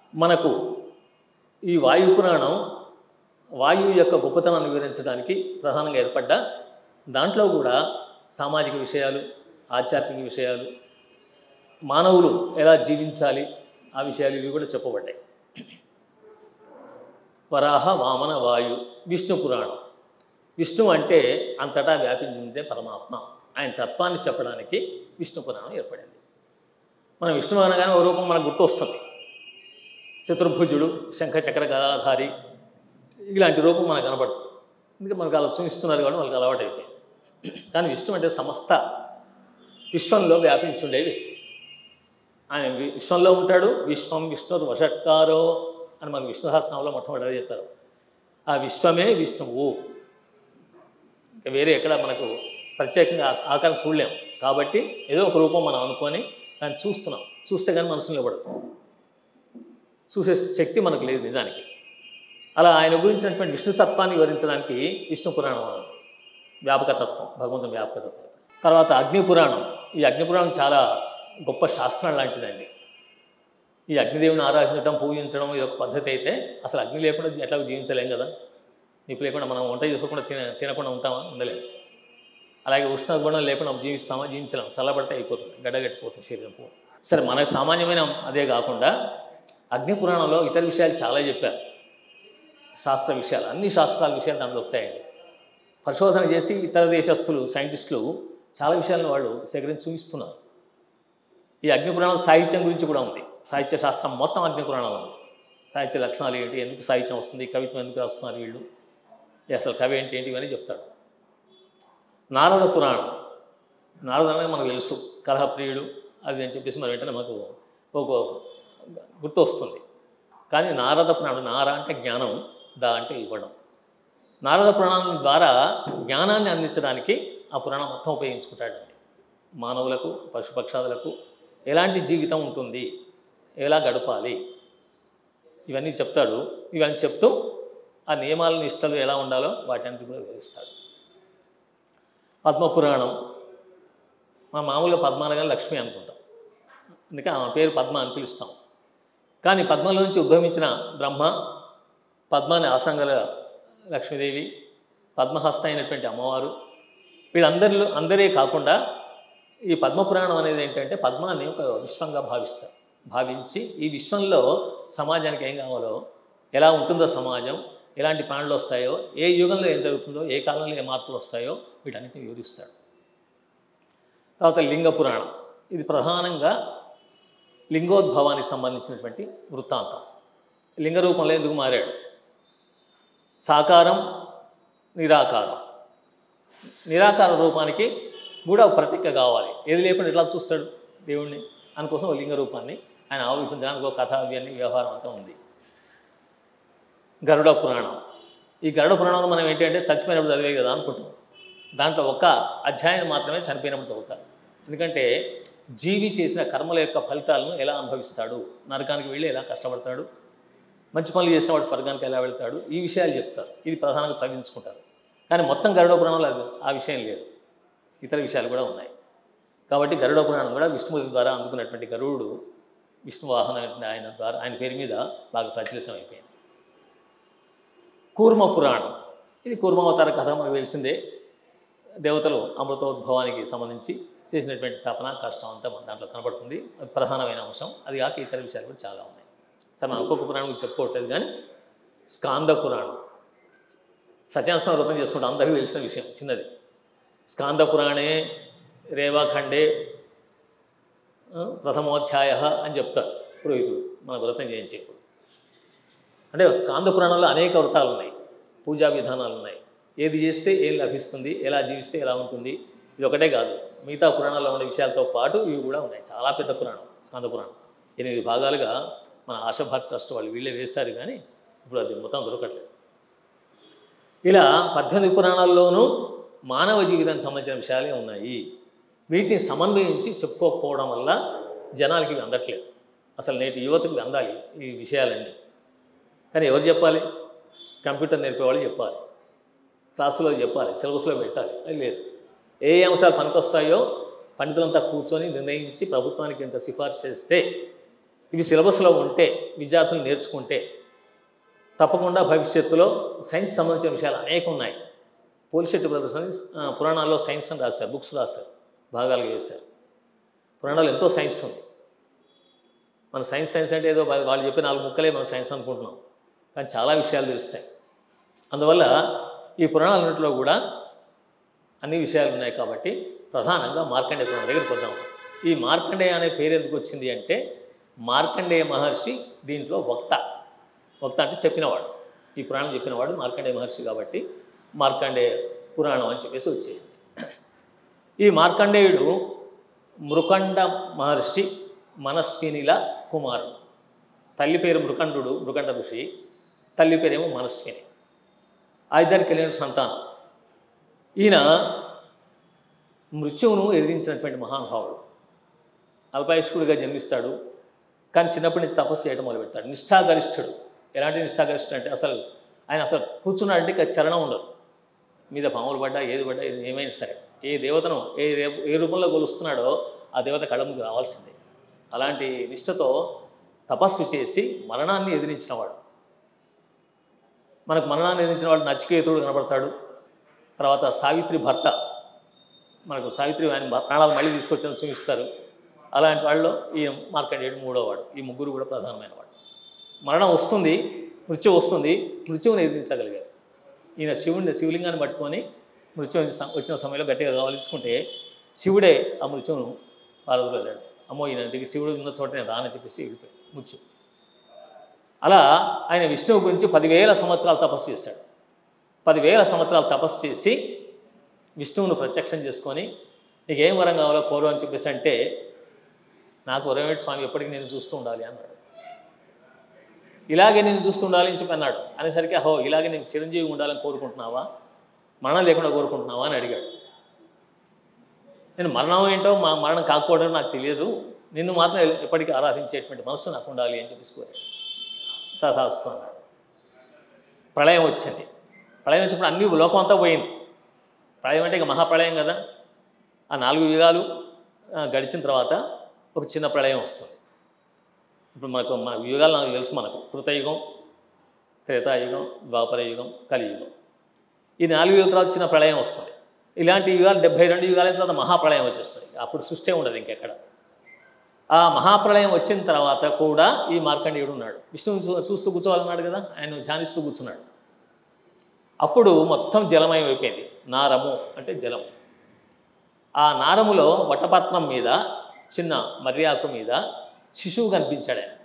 మనకు ఈ వాయు పురాణం వాయువు యొక్క గొప్పతనాన్ని వివరించడానికి ప్రధానంగా ఏర్పడ్డ దాంట్లో కూడా సామాజిక విషయాలు ఆధ్యాత్మిక విషయాలు మానవులు ఎలా జీవించాలి ఆ విషయాలు ఇవి కూడా చెప్పబడ్డాయి వరాహ వామన వాయు విష్ణు పురాణం విష్ణు అంటే అంతటా వ్యాపించి ఉండే పరమాత్మ ఆయన తత్వాన్ని చెప్పడానికి విష్ణు పురాణం ఏర్పడింది మనం విష్ణు అనగానే ఓ రూపం మనకు గుర్తు వస్తుంది చతుర్భుజుడు శంఖ చక్ర గదాధారి ఇలాంటి రూపం మనకు కనబడుతుంది అందుకే మనకు అలా చూపిస్తున్నారు కాబట్టి మనకు అలవాటు అయిపోయింది కానీ విష్ణు అంటే సమస్త విశ్వంలో వ్యాపించుండే వ్యక్తి ఆయన వి- విశ్వంలో ఉంటాడు విశ్వం విష్ణు వషట్కారో అని మనకు విష్ణు సహస్రంలో మొట్టమొదటి చెప్తారు ఆ విశ్వమే విష్ణువు ఇంకా వేరే ఎక్కడ మనకు ప్రత్యేకంగా ఆ- ఆకారం చూడలేం కాబట్టి ఏదో ఒక రూపం మనం అనుకొని దాన్ని చూస్తున్నాం చూస్తే కానీ మనసు నిలబడదు చూసే శక్తి మనకు లేదు నిజానికి అలా ఆయన గురించినటువంటి విష్ణుతత్వాన్ని వివరించడానికి విష్ణు పురాణం అన్నది వ్యాపకతత్వం భగవంతుని వ్యాపకతత్వం తర్వాత అగ్ని పురాణం ఈ అగ్ని పురాణం చాలా గొప్ప శాస్త్రం లాంటిదండి ఈ అగ్నిదేవుని ఆరాధించడం పూజించడం ఇది ఒక పద్ధతి అయితే అసలు అగ్ని లేకుండా ఎట్లా జీవించలేం కదా నిప్పు లేకుండా మనం వంట చేసుకోకుండా తిన తినకుండా ఉంటామా ఉండలేము అలాగే ఉష్ణ గుణం లేకుండా జీవిస్తామా జీవించలేం చల్లబడితే అయిపోతుంది గడ్డగట్టిపోతుంది శరీరం పో సరే మన సామాన్యమైన అదే కాకుండా అగ్ని పురాణంలో ఇతర విషయాలు చాలా చెప్పారు శాస్త్ర విషయాలు అన్ని శాస్త్రాల విషయాలు దాంట్లో దొరుకుతాయండి పరిశోధన చేసి ఇతర దేశస్తులు సైంటిస్టులు చాలా విషయాలను వాళ్ళు సేకరించి చూపిస్తున్నారు ఈ అగ్ని పురాణం సాహిత్యం గురించి కూడా ఉంది సాహిత్య శాస్త్రం మొత్తం అగ్ని పురాణంలో ఉంది సాహిత్య లక్షణాలు ఏంటి ఎందుకు సాహిత్యం వస్తుంది కవిత్వం ఎందుకు రాస్తున్నారు వీళ్ళు ఈ అసలు కవి ఏంటి ఏంటి ఇవన్నీ చెప్తాడు నారద పురాణం నారద అనేది మనకు తెలుసు కలహప్రియుడు అది అని చెప్పేసి మనం వెంటనే మనకు ఒక గుర్తు వస్తుంది కానీ నారద పురాణం నార అంటే జ్ఞానం దా అంటే ఇవ్వడం నారద పురాణం ద్వారా జ్ఞానాన్ని అందించడానికి ఆ పురాణం మొత్తం ఉపయోగించుకుంటాడండి మానవులకు పశుపక్షాదులకు ఎలాంటి జీవితం ఉంటుంది ఎలా గడపాలి ఇవన్నీ చెప్తాడు ఇవన్నీ చెప్తూ ఆ నియమాల నిష్టలు ఎలా ఉండాలో వాటన్నిటి కూడా వివరిస్తాడు పద్మపురాణం మా మామూలుగా పద్మ అనగా లక్ష్మి అనుకుంటాం అందుకే ఆమె పేరు పద్మ అని పిలుస్తాం కానీ పద్మలో నుంచి ఉద్భవించిన బ్రహ్మ పద్మాని ఆసంగల లక్ష్మీదేవి పద్మహస్త అయినటువంటి అమ్మవారు వీళ్ళందరిలో అందరే కాకుండా ఈ పద్మపురాణం అనేది ఏంటంటే పద్మాన్ని ఒక విశ్వంగా భావిస్తారు భావించి ఈ విశ్వంలో సమాజానికి ఏం కావాలో ఎలా ఉంటుందో సమాజం ఎలాంటి ప్రాణులు వస్తాయో ఏ యుగంలో ఏం జరుగుతుందో ఏ కాలంలో ఏ మార్పులు వస్తాయో వీటన్నిటిని వివరిస్తాడు తర్వాత లింగ పురాణం ఇది ప్రధానంగా లింగోద్భవానికి సంబంధించినటువంటి వృత్తాంతం లింగ రూపంలో ఎందుకు మారాడు సాకారం నిరాకారం నిరాకార రూపానికి కూడా ఒక ప్రతీక కావాలి ఏది లేకుండా ఎట్లా చూస్తాడు దేవుణ్ణి అందుకోసం ఒక లింగ రూపాన్ని ఆయన ఆవిపించడానికి ఒక కథ అవి అన్ని వ్యవహారం అంతా ఉంది గరుడ పురాణం ఈ గరుడ పురాణంలో మనం ఏంటంటే చచ్చిపోయినప్పుడు చదివే కదా అనుకుంటాం దాంట్లో ఒక అధ్యాయం మాత్రమే చనిపోయినప్పుడు చదువుతారు ఎందుకంటే జీవి చేసిన కర్మల యొక్క ఫలితాలను ఎలా అనుభవిస్తాడు నరకానికి వెళ్ళి ఎలా కష్టపడతాడు మంచి పనులు చేసిన వాడు స్వర్గానికి ఎలా వెళ్తాడు ఈ విషయాలు చెప్తారు ఇది ప్రధానంగా చదివించుకుంటారు కానీ మొత్తం గరుడ పురాణంలో అది ఆ విషయం లేదు ఇతర విషయాలు కూడా ఉన్నాయి కాబట్టి గరుడ పురాణం కూడా విష్ణుమూర్తి ద్వారా అందుకున్నటువంటి గరుడు విష్ణు వాహన ఆయన ద్వారా ఆయన పేరు మీద బాగా ప్రచలితం అయిపోయింది కూర్మ పురాణం ఇది కూర్మావతార కథ మనకు తెలిసిందే దేవతలు అమృతోద్భవానికి సంబంధించి చేసినటువంటి తపన కష్టం అంతా మన దాంట్లో కనబడుతుంది అది ప్రధానమైన అంశం అది కాక ఇతర విషయాలు కూడా చాలా ఉన్నాయి సరే మనం ఒక్కొక్క పురాణం గురించి చెప్పుకోవట్లేదు కానీ స్కాంద పురాణం సత్యాన్సం వ్రతం చేసుకుంటే అందరికీ తెలిసిన విషయం చిన్నది స్కాంద పురాణే రేవాఖండే ఆ, ప్రథమోధ్యాయ అని చెప్తారు పురోహితుడు మన వ్రతం చేయించేప్పుడు అంటే స్కాంద పురాణంలో అనేక వ్రతాలు ఉన్నాయి పూజా విధానాలు ఉన్నాయి ఏది చేస్తే ఏం లభిస్తుంది ఎలా జీవిస్తే ఎలా ఉంటుంది ఇది ఒకటే కాదు మిగతా పురాణాల్లో ఉండే విషయాలతో పాటు ఇవి కూడా ఉన్నాయి చాలా పెద్ద పురాణం స్కాంద పురాణం ఎనిమిది భాగాలుగా మన ఆశాభారత్ ట్రస్ట్ వాళ్ళు వీళ్ళే వేశారు కానీ ఇప్పుడు అది మొత్తం దొరకట్లేదు ఇలా పద్దెనిమిది పురాణాల్లోనూ మానవ జీవితానికి సంబంధించిన విషయాలే ఉన్నాయి వీటిని సమన్వయించి చెప్పుకోకపోవడం వల్ల జనాలకి ఇవి అందట్లేదు అసలు నేటి యువతకు ఇవి అందాలి ఈ విషయాలన్నీ కానీ ఎవరు చెప్పాలి కంప్యూటర్ నేర్పేవాళ్ళు చెప్పాలి క్లాసులో చెప్పాలి సిలబస్లో పెట్టాలి అది లేదు ఏ ఏ అంశాలు పనికొస్తాయో పండితులంతా కూర్చొని నిర్ణయించి ప్రభుత్వానికి ఇంత సిఫార్సు చేస్తే ఇవి సిలబస్లో ఉంటే విద్యార్థులు నేర్చుకుంటే తప్పకుండా భవిష్యత్తులో సైన్స్ సంబంధించిన విషయాలు అనేక ఉన్నాయి పోలిశెట్టి బ్రదర్స్ అని ఆ, పురాణాల్లో సైన్స్ అని రాస్తారు బుక్స్ రాస్తారు భాగాలుగా వేశారు పురాణాలు ఎంతో సైన్స్ ఉంది మన సైన్స్ సైన్స్ అంటే ఏదో వా- వాళ్ళు చెప్పే నాలుగు ముక్కలే మనం సైన్స్ అనుకుంటున్నాం కానీ చాలా విషయాలు తెలుస్తాయి అందువల్ల ఈ పురాణాలన్నింటిలో కూడా అన్ని విషయాలు ఉన్నాయి కాబట్టి ప్రధానంగా మార్కండేయ పురాణం దగ్గరికి వద్దాం ఈ మార్కండేయ అనే పేరు ఎందుకు వచ్చింది అంటే మార్కండేయ మహర్షి దీంట్లో వక్త వక్త అంటే చెప్పినవాడు ఈ పురాణం చెప్పినవాడు మార్కండేయ మహర్షి కాబట్టి మార్కండేయ పురాణం అని చెప్పేసి వచ్చేసింది ఈ మార్కండేయుడు మృకండ మహర్షి మనస్వినిల కుమారుడు తల్లి పేరు మృకండు మృకండ ఋషి తల్లి పేరేమో మనస్విని ఆ ఇద్దరికి కలిగిన సంతానం ఈయన మృత్యువును ఎదిరించినటువంటి మహానుభావుడు అల్పాయుష్కుడిగా జన్మిస్తాడు కానీ చిన్నప్పటి నుంచి తపస్సు చేయడం మొదలుపెడతాడు నిష్ఠాగరిష్ఠుడు ఎలాంటి నిష్ఠాగరిష్ఠుడు అంటే అసలు ఆయన అసలు కూర్చున్నాడంటే ఇక చరణం ఉండదు మీద పాములు పడ్డా ఏది పడ్డా ఏది ఏమైనా సరే ఏ దేవతను ఏ రే- ఏ రూపంలో కొలుస్తున్నాడో ఆ దేవత కళ్ళ ముందు రావాల్సిందే అలాంటి నిష్ఠతో తపస్సు చేసి మరణాన్ని ఎదిరించినవాడు మనకు మరణాన్ని ఎదిరించిన వాడు నచికేతుడు కనబడతాడు తర్వాత సావిత్రి భర్త మనకు సావిత్రి ఆయన భ- ప్రాణాలు మళ్ళీ తీసుకొచ్చిన చూపిస్తారు అలాంటి వాళ్ళలో ఈ మార్కండేయుడు మూడో వాడు ఈ ముగ్గురు కూడా ప్రధానమైన వాడు మరణం వస్తుంది మృత్యు వస్తుంది మృత్యువుని ఎదిరించగలిగారు ఈయన శివుడిని శివలింగాన్ని పట్టుకొని మృత్యు వచ్చిన సమయంలో గట్టిగా కావాలించుకుంటే శివుడే ఆ మృత్యువును పారదలేడు అమ్మో ఈయన దగ్గర శివుడు ఉన్న చోట నేను రానని చెప్పేసి వెళ్ళిపోయాడు మృత్యు అలా ఆయన విష్ణువు గురించి పదివేల సంవత్సరాలు తపస్సు చేశాడు పదివేల సంవత్సరాలు తపస్సు చేసి విష్ణువును ప్రత్యక్షం చేసుకొని నీకు ఏం వరం కావాలో కోరు అని చెప్పేసి అంటే నాకు వరమేటి స్వామి ఎప్పటికీ నేను చూస్తూ ఉండాలి అన్నాడు ఇలాగే నేను చూస్తూ ఉండాలి అని చెప్పి అన్నాడు అనేసరికి అహో ఇలాగే నేను చిరంజీవి ఉండాలని కోరుకుంటున్నావా మరణం లేకుండా కోరుకుంటున్నావా అని అడిగాడు నేను మరణం ఏంటో మా మరణం కాకపోవడం నాకు తెలియదు నిన్ను మాత్రం ఎప్పటికీ ఆరాధించేటువంటి మనస్సు నాకు ఉండాలి అని చెప్పేసి కోరాడు తథాస్తు అన్నాడు ప్రళయం వచ్చింది ప్రళయం వచ్చినప్పుడు అన్ని లోకం అంతా పోయింది ప్రళయం అంటే ఇక మహాప్రళయం కదా ఆ నాలుగు యుగాలు ఆ, గడిచిన తర్వాత ఒక చిన్న ప్రళయం వస్తుంది ఇప్పుడు మనకు మన యుగాలు నాకు తెలుసు మనకు కృతయుగం త్రేతాయుగం ద్వాపర యుగం కలియుగం ఈ నాలుగు యుగాల తర్వాత చిన్న ప్రళయం వస్తుంది ఇలాంటి యుగాలు డెబ్బై రెండు యుగాల తర్వాత మహాప్రళయం వచ్చేస్తుంది అప్పుడు సృష్టి ఉండదు ఇంకెక్కడ ఆ మహాప్రళయం వచ్చిన తర్వాత కూడా ఈ మార్కండేయుడు ఉన్నాడు విష్ణువు చూ- చూస్తూ కూర్చోవాలన్నాడు కదా ఆయన ధ్యానిస్తూ కూర్చున్నాడు అప్పుడు మొత్తం జలమయం అయిపోయింది నారము అంటే జలం ఆ నారములో వటపత్రం మీద చిన్న మర్యాకు మీద శిశువు కనిపించాడు ఆయన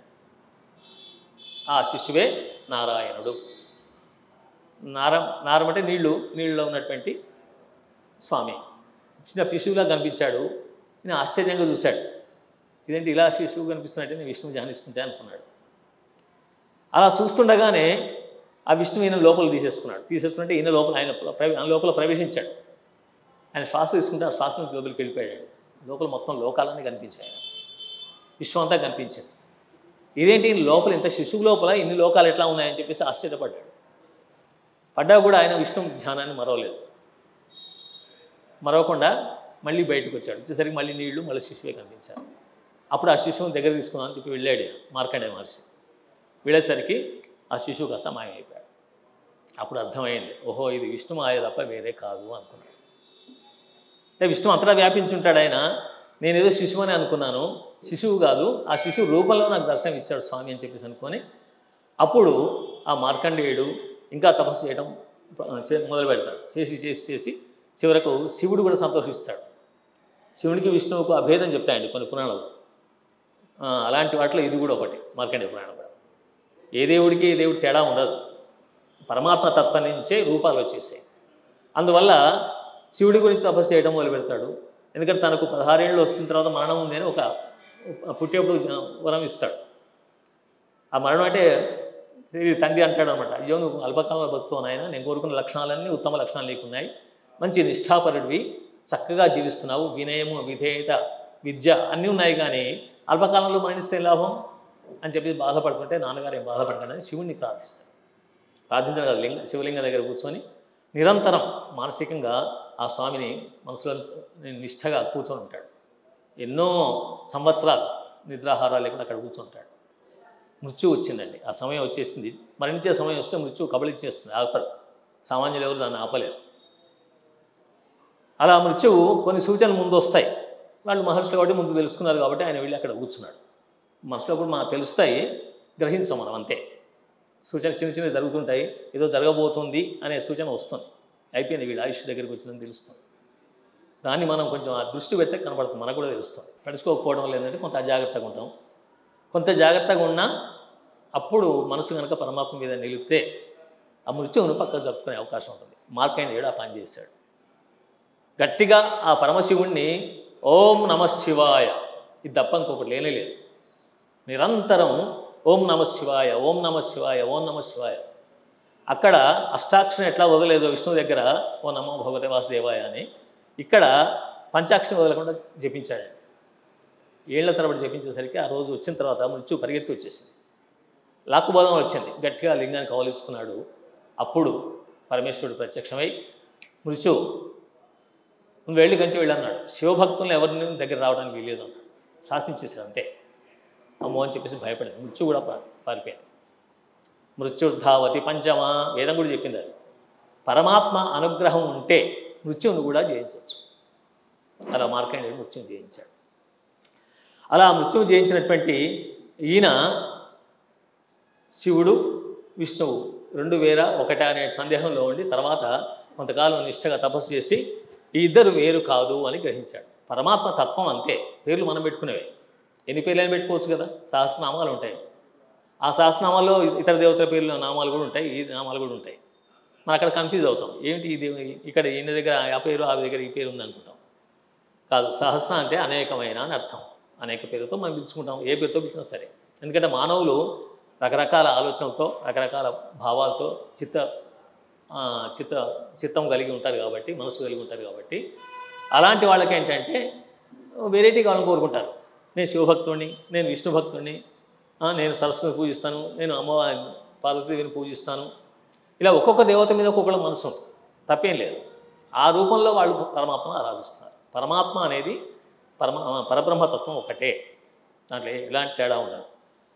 ఆ శిశువే నారాయణుడు నారం నారం అంటే నీళ్లు నీళ్ళలో ఉన్నటువంటి స్వామి చిన్న శిశువులా కనిపించాడు నేను ఆశ్చర్యంగా చూశాడు ఇదేంటి ఇలా శిశువు కనిపిస్తున్నట్టే నేను విష్ణువు ధ్యానిస్తుంటే అనుకున్నాడు అలా చూస్తుండగానే ఆ విష్ణువు ఈయన లోపల తీసేసుకున్నాడు తీసేసుకుంటే ఈయన లోపల ఆయన ప్రవే- ఆయన లోపల ప్రవేశించాడు ఆయన శ్వాస తీసుకుంటే ఆ శ్వాస నుంచి లోపలికి వెళ్ళిపోయాడు లోపల మొత్తం లోకాలన్నీ కనిపించాయి ఆయన. విశ్వం అంతా కనిపించింది ఇదేంటి ఈ లోపల ఇంత శిశువు లోపల ఇన్ని లోకాలు ఎట్లా ఉన్నాయని చెప్పేసి ఆశ్చర్యపడ్డాడు పడ్డా కూడా ఆయన విష్ణు ధ్యానాన్ని మరవలేదు మరవకుండా మళ్ళీ బయటకు వచ్చాడు వచ్చేసరికి మళ్ళీ నీళ్లు మళ్ళీ శిశువే కనిపించారు అప్పుడు ఆ శిశువుని దగ్గర తీసుకుందాం అని చెప్పి వెళ్ళాడు ఈయన, మార్కండే మహర్షి వెళ్ళేసరికి ఆ శిశువు కాస్త మాయమైపోయాడు అప్పుడు అర్థమైంది ఓహో ఇది విష్ణు మాయ తప్ప వేరే కాదు అనుకున్నాడు అంటే విష్ణు అంతటా వ్యాపించి ఉంటాడు ఆయన నేనేదో శిశువు అని అనుకున్నాను శిశువు కాదు ఆ శిశువు రూపంలో నాకు దర్శనం ఇచ్చాడు స్వామి అని చెప్పేసి అనుకొని అప్పుడు ఆ మార్కండేయుడు ఇంకా తపస్సు చేయడం ఆ, చే- మొదలు పెడతాడు చేసి చేసి చేసి చివరకు శివుడు కూడా సంతోషిస్తాడు శివుడికి విష్ణువుకు అభేదం చెప్తాయండి కొన్ని పురాణాలు ఆ, అలాంటి వాటిలో ఇది కూడా ఒకటి మార్కండేయ పురాణం కూడా ఏ దేవుడికి ఏ దేవుడి తేడా ఉండదు పరమాత్మ తత్వం నుంచే రూపాలు వచ్చేసాయి అందువల్ల శివుడి గురించి తపస్సు చేయడం మొదలు పెడతాడు ఎందుకంటే తనకు పదహారేళ్ళు వచ్చిన తర్వాత మరణం ఉంది అని ఒక పుట్టేప్పుడు వరం ఇస్తాడు ఆ మరణం అంటే ఇది తండ్రి అంటాడు అనమాట అయ్యో నువ్వు అల్పకాల భక్తువు నాయన నేను కోరుకున్న లక్షణాలన్నీ ఉత్తమ లక్షణాలు నీకున్నాయి మంచి నిష్ఠాపరుడివి చక్కగా జీవిస్తున్నావు వినయము విధేయత విద్య అన్నీ ఉన్నాయి కానీ అల్పకాలంలో మరణిస్తే ఏం లాభం అని చెప్పి బాధపడుతుంటే నాన్నగారు ఏం బాధపడకండి శివుణ్ణి ప్రార్థిస్తాడు ప్రార్థించడం కాదు లింగ శివలింగం దగ్గర కూర్చొని నిరంతరం మానసికంగా ఆ స్వామిని మనసులో నిష్ఠగా కూర్చొని ఉంటాడు ఎన్నో సంవత్సరాలు నిద్రాహారాలు లేకుండా అక్కడ కూర్చుంటాడు మృత్యు వచ్చిందండి ఆ సమయం వచ్చేసింది మరణించే సమయం వస్తే మృత్యు కబళించేస్తుంది ఆపదు సామాన్యులు ఎవరు దాన్ని ఆపలేరు అలా మృత్యువు కొన్ని సూచనలు ముందు వస్తాయి వాళ్ళు మహర్షులు కాబట్టి ముందు తెలుసుకున్నారు కాబట్టి ఆయన వెళ్ళి అక్కడ కూర్చున్నాడు మనసులో కూడా మనకు తెలుస్తాయి గ్రహించాం మనం అంతే సూచన చిన్న చిన్నవి జరుగుతుంటాయి ఏదో జరగబోతుంది అనే సూచన వస్తుంది అయిపోయింది వీళ్ళ ఆయుష్ దగ్గరికి వచ్చిందని తెలుస్తుంది దాన్ని మనం కొంచెం ఆ దృష్టి పెడితే కనబడుతుంది మనకు కూడా తెలుస్తుంది పడుచుకోకపోవడం లేదంటే కొంత అజాగ్రత్తగా ఉంటాం కొంత జాగ్రత్తగా ఉన్నా అప్పుడు మనసు కనుక పరమాత్మ మీద నిలిపితే ఆ మృత్యువును పక్కకు జరుపుకునే అవకాశం ఉంటుంది మార్కండేయుడు ఆ పని చేశాడు గట్టిగా ఆ పరమశివుణ్ణి ఓం నమ శివాయ ఇది తప్ప ఇంకొకటి లేనే లేదు నిరంతరం ఓం నమ శివాయ ఓం నమ శివాయ ఓం నమ శివాయ అక్కడ అష్టాక్షరం ఎట్లా వదలేదో విష్ణువు దగ్గర ఓ నమో భగవతే వాసుదేవాయ అని ఇక్కడ పంచాక్షరం వదలకుండా జపించాడు ఏళ్ల తరబడి జపించేసరికి ఆ రోజు వచ్చిన తర్వాత మృత్యు పరిగెత్తి వచ్చేసింది లాక్కుబోధం వచ్చింది గట్టిగా లింగాన్ని కవలించుకున్నాడు అప్పుడు పరమేశ్వరుడు ప్రత్యక్షమై మృత్యు నువ్వు వెళ్ళి కంచి వెళ్ళన్నాడు శివభక్తులను ఎవరిని దగ్గర రావడానికి వీలేదు అన్నాడు శాసించేశాడు అంతే అమ్మో అని చెప్పేసి భయపడింది మృత్యు కూడా పా- పారిపోయింది మృత్యుర్ధావతి పంచమ వేదం కూడా చెప్పింది అది పరమాత్మ అనుగ్రహం ఉంటే మృత్యువును కూడా జయించవచ్చు అలా మార్కండేయుడు మృత్యుని జయించాడు అలా మృత్యువు జయించినటువంటి ఈయన శివుడు విష్ణువు రెండు వేర ఒకటా అనే సందేహంలో ఉండి తర్వాత కొంతకాలం నిష్టగా తపస్సు చేసి ఈ ఇద్దరు వేరు కాదు అని గ్రహించాడు పరమాత్మ తత్వం అంతే పేర్లు మనం పెట్టుకునేవే ఎన్ని పేర్లు పెట్టుకోవచ్చు కదా సహస్రనామాలు ఉంటాయి ఆ సహస్రనామాల్లో ఇతర దేవతల పేర్లు నామాలు కూడా ఉంటాయి ఈ నామాలు కూడా ఉంటాయి మనం అక్కడ కన్ఫ్యూజ్ అవుతాం ఏమిటి ఇది ఇక్కడ ఈయన దగ్గర ఆ పేరు ఆ దగ్గర ఈ పేరు ఉంది అనుకుంటాం కాదు సహస్ర అంటే అనేకమైన అని అర్థం అనేక పేరుతో మనం పిలుచుకుంటాం ఏ పేరుతో పిలిచినా సరే ఎందుకంటే మానవులు రకరకాల ఆలోచనలతో రకరకాల భావాలతో చిత్త ఆ, చిత్త చిత్తం కలిగి ఉంటారు కాబట్టి మనసు కలిగి ఉంటారు కాబట్టి అలాంటి వాళ్ళకి ఏంటంటే వెరైటీ కావాలని కోరుకుంటారు నేను శివభక్తుడిని నేను విష్ణు భక్తుడిని ఆ, నేను సరస్వతిని పూజిస్తాను నేను అమ్మవారి పార్వతీదేవిని పూజిస్తాను ఇలా ఒక్కొక్క దేవత మీద ఒక్కొక్కళ్ళ మనసు ఉంటుంది తప్పేం లేదు ఆ రూపంలో వాళ్ళు పరమాత్మను ఆరాధిస్తున్నారు పరమాత్మ అనేది పరమ పరబ్రహ్మతత్వం ఒకటే దాంట్లో ఎలాంటి తేడా ఉండదు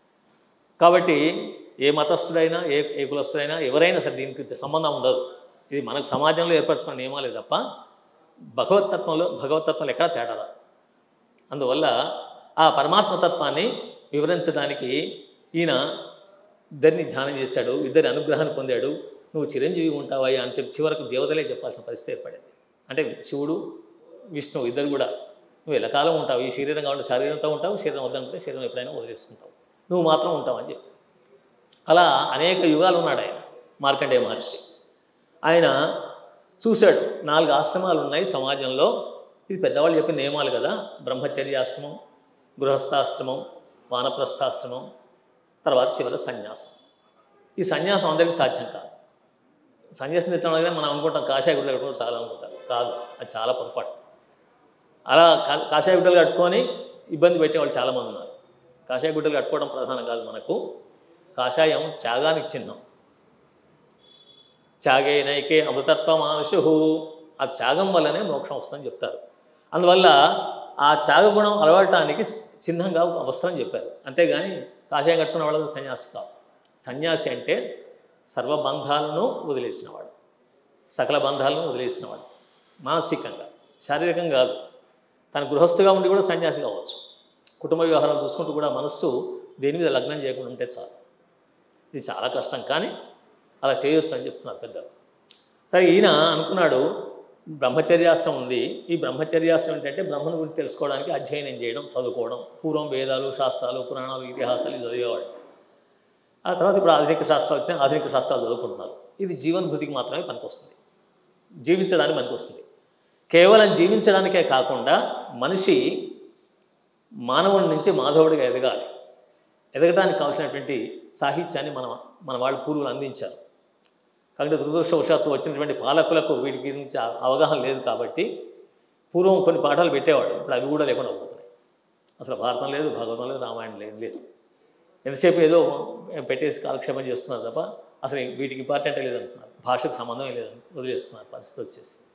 కాబట్టి ఏ మతస్థుడైనా ఏ ఏ కులస్థుడైనా ఎవరైనా సరే దీనికి సంబంధం ఉండదు ఇది మనకు సమాజంలో ఏర్పరచుకున్న నియమాలే తప్ప భగవతత్వంలో భగవతత్వంలో ఎక్కడా తేడా రాదు అందువల్ల ఆ పరమాత్మతత్వాన్ని వివరించడానికి ఈయన ఇద్దరిని ధ్యానం చేశాడు ఇద్దరి అనుగ్రహాన్ని పొందాడు నువ్వు చిరంజీవి ఉంటావా అని చెప్పి చివరకు దేవతలే చెప్పాల్సిన పరిస్థితి ఏర్పడింది అంటే శివుడు విష్ణువు ఇద్దరు కూడా నువ్వు ఎల్లకాలం ఉంటావు ఈ శరీరం కావాలంటే శరీరంతో ఉంటావు శరీరం వద్దనుకుంటే శరీరం ఎప్పుడైనా వదిలేసుకుంటావు నువ్వు మాత్రం ఉంటావు అని చెప్పి అలా అనేక యుగాలు ఉన్నాడు ఆయన మార్కండేయ మహర్షి ఆయన చూశాడు నాలుగు ఆశ్రమాలు ఉన్నాయి సమాజంలో ఇది పెద్దవాళ్ళు చెప్పిన నియమాలు కదా బ్రహ్మచర్యాశ్రమం గృహస్థాశ్రమం వానప్రస్థాశ్రమం తర్వాత చివరి సన్యాసం ఈ సన్యాసం అందరికీ సాధ్యం కాదు సన్యాసం తెచ్చడం అనేది మనం అనుకుంటాం కాషాయ గుడ్డలు కట్టుకోవడం చాలా అనుకుంటారు కాదు అది చాలా పొరపాటు అలా కా- కాషాయ గుడ్డలు కట్టుకొని ఇబ్బంది పెట్టేవాళ్ళు చాలామంది ఉన్నారు కాషాయ గుడ్డలు కట్టుకోవడం ప్రధానం కాదు మనకు కాషాయం త్యాగానికి చిహ్నం త్యాగే నైకే అమృతత్వ మానుషు ఆ త్యాగం వల్లనే మోక్షం వస్తుందని చెప్తారు అందువల్ల ఆ త్యాగగుణం అలవడటానికి చిహ్నంగా ఒక వస్త్రం చెప్పారు అంతేగాని కాషాయం కట్టుకున్న వాళ్ళకి సన్యాసి కాదు సన్యాసి అంటే సర్వబంధాలను వదిలేసినవాడు సకల బంధాలను వదిలేసినవాడు మానసికంగా శారీరకంగా కాదు తన గృహస్థుగా ఉండి కూడా సన్యాసి కావచ్చు కుటుంబ వ్యవహారాలు చూసుకుంటూ కూడా మనస్సు దేని మీద లగ్నం చేయకుండా ఉంటే చాలు ఇది చాలా కష్టం కానీ అలా చేయొచ్చు అని చెప్తున్నారు పెద్దలు సరే ఈయన అనుకున్నాడు బ్రహ్మచర్యాస్త్రం ఉంది ఈ బ్రహ్మచర్యాస్త్రం ఏంటంటే బ్రహ్మను గురించి తెలుసుకోవడానికి అధ్యయనం చేయడం చదువుకోవడం పూర్వం వేదాలు శాస్త్రాలు పురాణాలు ఇతిహాసాలు ఇవి చదివేవాడు ఆ తర్వాత ఇప్పుడు ఆధునిక శాస్త్రాలు వచ్చిన ఆధునిక శాస్త్రాలు చదువుకుంటున్నారు ఇది జీవనభృతికి మాత్రమే పనికొస్తుంది జీవించడానికి పనికొస్తుంది కేవలం జీవించడానికే కాకుండా మనిషి మానవుడి నుంచి మాధవుడిగా ఎదగాలి ఎదగడానికి కావాల్సినటువంటి సాహిత్యాన్ని మన మన వాళ్ళ పూర్వులు అందించారు కాబట్టి దురదృష్టవశాత్తు వచ్చినటువంటి పాలకులకు వీటి గురించి అ- అవగాహన లేదు కాబట్టి పూర్వం కొన్ని పాఠాలు పెట్టేవాడు ఇప్పుడు అవి కూడా లేకుండా పోతున్నాయి అసలు భారతం లేదు భాగవతం లేదు రామాయణం లేదు లేదు ఎంతసేపు ఏదో పెట్టేసి కాలక్షేపం చేస్తున్నారు తప్ప అసలు వీటికి ఇంపార్టెంటే లేదంటున్నారు భాషకు సంబంధం లేదని వదిలేస్తున్నారు పరిస్థితి వచ్చేసి